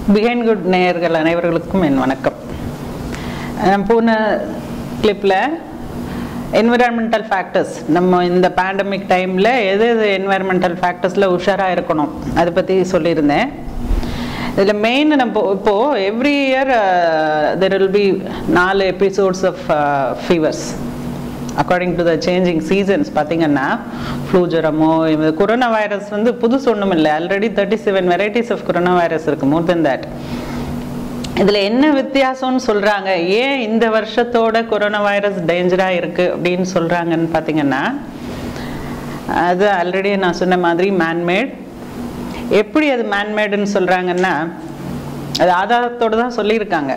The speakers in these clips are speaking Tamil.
பிஹைண்ட் குட் நேயர்கள் அனைவர்களுக்கும் என் வணக்கம் அஹ் போன கிளிப்பில் என்விரான்மெண்டல் ஃபேக்டர்ஸ் நம்ம இந்த பேண்டமிக் டைமில் எது எது என்விரான்மெண்டல் ஃபேக்டர்ஸில் உஷாராக இருக்கணும் அதை பற்றி சொல்லியிருந்தேன் இதில் மெயின் நம்ம இப்போது every year there will be நாலு episodes of fevers according to the changing seasons பார்த்தீங்கன்னா ஃப்ளூ ஜுரமோ இந்த கொரோனா வைரஸ் வந்து புதுசு ஒன்றும் இல்லை already thirty seven varieties of corona virus இருக்குது மோர் தென் தட் இதில் என்ன வித்தியாசம்னு சொல்கிறாங்க ஏன் இந்த வருஷத்தோட கொரோனா வைரஸ் டேஞ்சராக இருக்குது அப்படின்னு சொல்கிறாங்கன்னு பார்த்தீங்கன்னா அது ஆல்ரெடி நான் சொன்ன மாதிரி மேன்மேட் எப்படி அது மேன்மேடுன்னு சொல்கிறாங்கன்னா அது ஆதாரத்தோடு தான் சொல்லியிருக்காங்க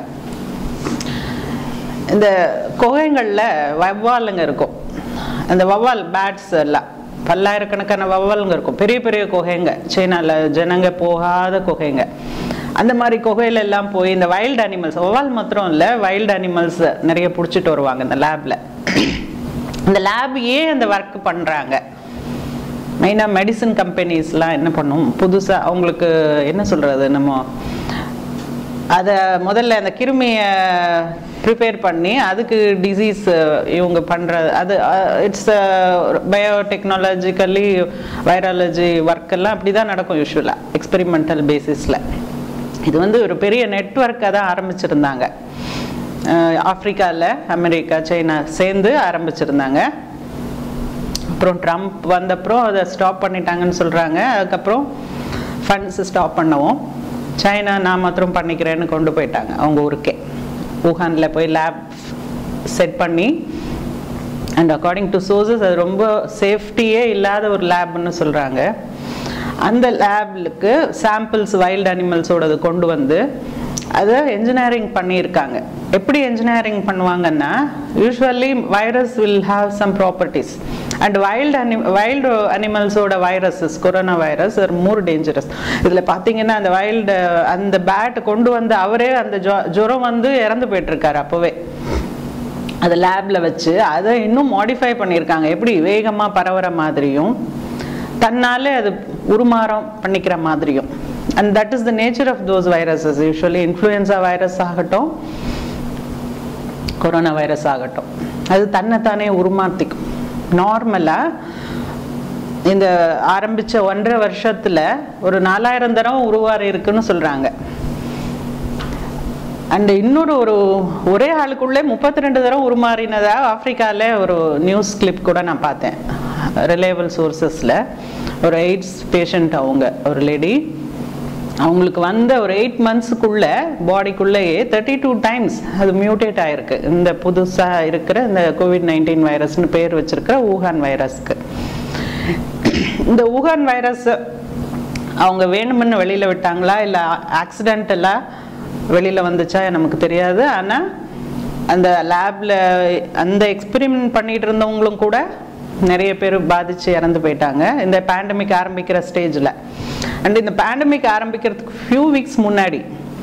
இந்த குகைகளில் வவ்வாலுங்க இருக்கும் அந்த வவ்வால் பேட்ஸ் எல்லாம் பல்லாயிரக்கணக்கான வவ்வாலுங்க இருக்கும் பெரிய பெரிய குகைங்க சைனாவில் ஜனங்க போகாத குகைங்க அந்த மாதிரி குகையில எல்லாம் போய் இந்த வைல்டு அனிமல்ஸ் வவ்வால் மாத்திரம் இல்லை வைல்டு அனிமல்ஸ் நிறைய பிடிச்சிட்டு வருவாங்க இந்த லேபில் இந்த லேப் ஏன் அந்த ஒர்க் பண்ணுறாங்க மெயினாக மெடிசன் கம்பெனிஸ்லாம் என்ன பண்ணும் புதுசாக அவங்களுக்கு என்ன சொல்கிறது நம்ம அதை முதல்ல அந்த கிருமியை ப்ரிப்பேர் பண்ணி அதுக்கு டிசீஸ் இவங்க பண்ணுறது அது இட்ஸ் பயோடெக்னாலஜிக்கலி வைராலஜி ஒர்க் எல்லாம் அப்படி தான் நடக்கும் யூஸ்வலாக எக்ஸ்பெரிமெண்டல் பேசிஸில் இது வந்து ஒரு பெரிய நெட்ஒர்க்காக தான் ஆரம்பிச்சிருந்தாங்க ஆப்ரிக்காவில் அமெரிக்கா சைனா சேர்ந்து ஆரம்பிச்சிருந்தாங்க அப்புறம் ட்ரம்ப் வந்தப்புறம் அதை ஸ்டாப் பண்ணிட்டாங்கன்னு சொல்கிறாங்க அதுக்கப்புறம் ஃபண்ட்ஸ் ஸ்டாப் பண்ணவும் சைனா நான் மாத்திரம் பண்ணிக்கிறேன்னு கொண்டு போயிட்டாங்க அவங்க ஊருக்கே ஊஹானில் போய் லேப் செட் பண்ணி அண்ட் அக்கார்டிங் டு சோர்சஸ் அது ரொம்ப சேஃப்டியே இல்லாத ஒரு லேப்னு சொல்கிறாங்க அந்த லேப்லுக்கு சாம்பிள்ஸ் வைல்டு அனிமல்ஸோடது கொண்டு வந்து அதை என்ஜினியரிங் பண்ணியிருக்காங்க எப்படி என்ஜினியரிங் பண்ணுவாங்கன்னா usually virus will have some properties and wild any wild அனிமல்ஸோட viruses corona virus are more dangerous இதில் பார்த்தீங்கன்னா அந்த வைல்டு அந்த பேட் கொண்டு வந்து அவரே அந்த ஜொ ஜுரம் வந்து இறந்து போயிட்டுருக்காரு அப்போவே அதை லேபில் வச்சு அதை இன்னும் மாடிஃபை பண்ணியிருக்காங்க எப்படி வேகமாக பரவுற மாதிரியும் தன்னாலே அது உருமாறம் பண்ணிக்கிற மாதிரியும் and that is the nature of those viruses usually influenza virus ஆகட்டும் கொரோனா வைரஸ் ஆகட்டும் அது தன்னைத்தானே உருமாற்றிக்கும் நார்மலாக இந்த ஆரம்பித்த ஒன்றரை வருஷத்தில் ஒரு நாலாயிரம் தரம் உருவாரி இருக்குன்னு சொல்கிறாங்க அண்ட் இன்னொரு ஒரு ஒரே ஆளுக்குள்ளே முப்பத்தி ரெண்டு தரம் உருமாறினதா ஆப்பிரிக்காவில் ஒரு நியூஸ் கிளிப் கூட நான் பார்த்தேன் ரிலேபிள் சோர்சஸில் ஒரு எய்ட்ஸ் பேஷண்ட் அவங்க ஒரு லேடி அவங்களுக்கு வந்த ஒரு எயிட் மந்த்ஸுக்குள்ளே பாடிக்குள்ளேயே தேர்ட்டி டூ டைம்ஸ் அது மியூட்டேட் ஆகிருக்கு இந்த புதுசாக இருக்கிற இந்த கோவிட் நைன்டீன் வைரஸ்னு பேர் வச்சிருக்கிற ஊகான் வைரஸ்க்கு இந்த ஊகான் வைரஸ் அவங்க வேணுமென்னு வெளியில் விட்டாங்களா இல்லை ஆக்சிடென்டலாக வெளியில் வந்துச்சா நமக்கு தெரியாது ஆனால் அந்த லேபில் அந்த எக்ஸ்பெரிமெண்ட் பண்ணிட்டு இருந்தவங்களும் கூட நிறைய பேர் பாதித்து இறந்து போயிட்டாங்க இந்த பேண்டமிக் ஆரம்பிக்கிற ஸ்டேஜில் அண்ட் இந்த பேண்டமிக் ஆரம்பிக்கிறதுக்கு ஃபியூ வீக்ஸ் முன்னாடி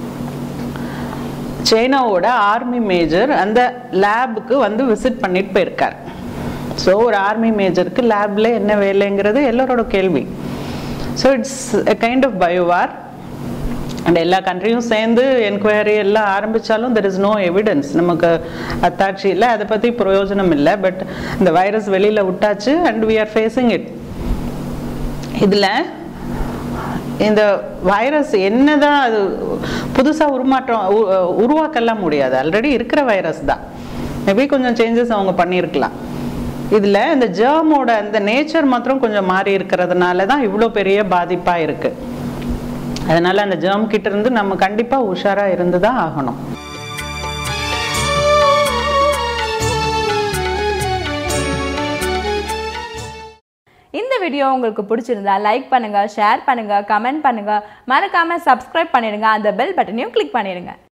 சைனாவோட ஆர்மி மேஜர் அந்த லேபுக்கு வந்து விசிட் பண்ணிட்டு போயிருக்கார் ஸோ ஒரு ஆர்மி மேஜருக்கு லேபில் என்ன வேலைங்கிறது எல்லாரோட கேள்வி so it's a kind of biowar and எல்லா கண்ட்ரியும் சேர்ந்து என்கொயரி எல்லாம் ஆரம்பித்தாலும் தெர் இஸ் நோ எவிடன்ஸ் நமக்கு அத்தாட்சி இல்லை அதை பற்றி பிரயோஜனம் இல்லை பட் இந்த வைரஸ் வெளியில் விட்டாச்சு and we are facing it இதில் இந்த வைரஸ் என்னதான் அது புதுசாக உருமாற்றம் உருவாக்கலாம் முடியாது ஆல்ரெடி இருக்கிற வைரஸ் தான் மேபி கொஞ்சம் சேஞ்சஸ் அவங்க பண்ணியிருக்கலாம் இதில் இந்த ஜேர்மோட அந்த நேச்சர் மாத்திரம் கொஞ்சம் மாறி இருக்கிறதுனால தான் இவ்வளோ பெரிய பாதிப்பாக இருக்குது அதனால அந்த ஜேர்ம் கிட்ட இருந்து நம்ம கண்டிப்பாக உஷாராக இருந்து தான் ஆகணும் இந்த வீடியோ உங்களுக்கு பிடிச்சிருந்தா லைக் பண்ணுங்க ஷேர் பண்ணுங்க கமெண்ட் பண்ணுங்க மறக்காம சப்ஸ்கிரைப் பண்ணிடுங்க அந்த பெல் பட்டனையும் கிளிக் பண்ணிடுங்க